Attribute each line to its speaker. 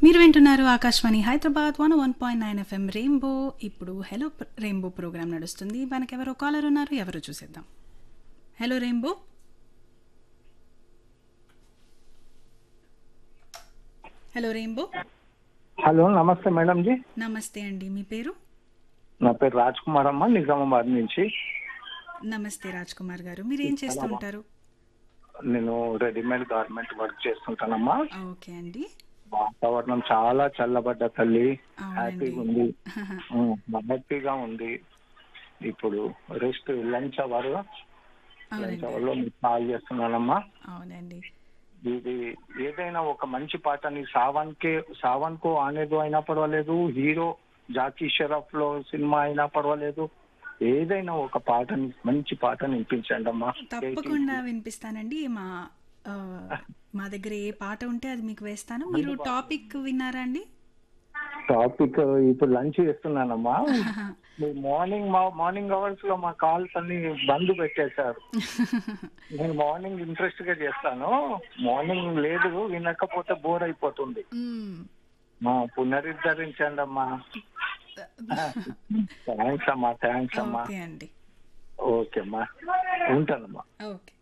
Speaker 1: మీరు వింటున్నారు Akashvani Hyderabad one one point nine FM rainbow ఇప్పుడు హలో ప్ర- రెయిన్బో ప్రోగ్రామ్ నడుస్తుంది మనకెవరో కాలర్ ఉన్నారు ఎవరో చూసేద్దాం hello rainbow hello rainbow
Speaker 2: hello నమస్తే మేడం జీ
Speaker 1: నమస్తే అండి మీ పేరు
Speaker 2: నా పేరు రాజ్ కుమార్ అమ్మ నిజామాబాద్ నుంచి
Speaker 1: నమస్తే రాజ్ కుమార్ గారు మీరు ఏం చేస్తూ ఉంటారు
Speaker 2: నేను రెడీమేడ్ గార్మెంట్ వర్క్ చేస్తుంటానమ్మా
Speaker 1: ఓకే అండి
Speaker 2: వాతావరణం చాలా చల్లబడ్డ తల్లి
Speaker 1: అవునండి.
Speaker 2: హ్యాపీగా ఉంది ఉమ్, హ్యాపీగా ఉంది ఇప్పుడు రెస్ట్ లంచ్ అవర్ లంచ్
Speaker 1: అవునండి
Speaker 2: అవర్ లో మీకు కాల్ చేస్తున్నానమ్మా
Speaker 1: అవునండి
Speaker 2: ఇది ఏదైనా ఒక మంచి పాటని సావన్ కే సావన్ కో ఆనేదో అయినా పర్వాలేదు హీరో జాకీ షరఫ్ లో సినిమా అయినా పర్వాలేదు ఏదైనా ఒక పాటని మంచి పాటని వినిపించండి అమ్మా
Speaker 1: తప్పకుండా వినిపిస్తానండి మా ఆ, మా దగ్గర ఏ పాట ఉంటే అది మీకు వేస్తాను మీరు టాపిక్ విన్నారా అండి
Speaker 2: టాపిక్ ఇప్పుడు లంచ్ చేస్తున్నానమ్మా మీరు మార్నింగ్ మా మార్నింగ్ అవర్స్ లో మా కాల్స్ అన్ని బంద్ పెట్టేశారు నేను మార్నింగ్ ఇంట్రెస్ట్ గా చేస్తాను మార్నింగ్ లేదు వినకపోతే బోర్ అయిపోతుంది
Speaker 1: మ్మ్.
Speaker 2: మా పునరుద్ధరించండి అమ్మా థ్యాంక్స్ అమ్మా థ్యాంక్స్ అమ్మా
Speaker 1: ఓకే అండి
Speaker 2: ఓకే అమ్మా ఉంటానమ్మా
Speaker 1: ఓకే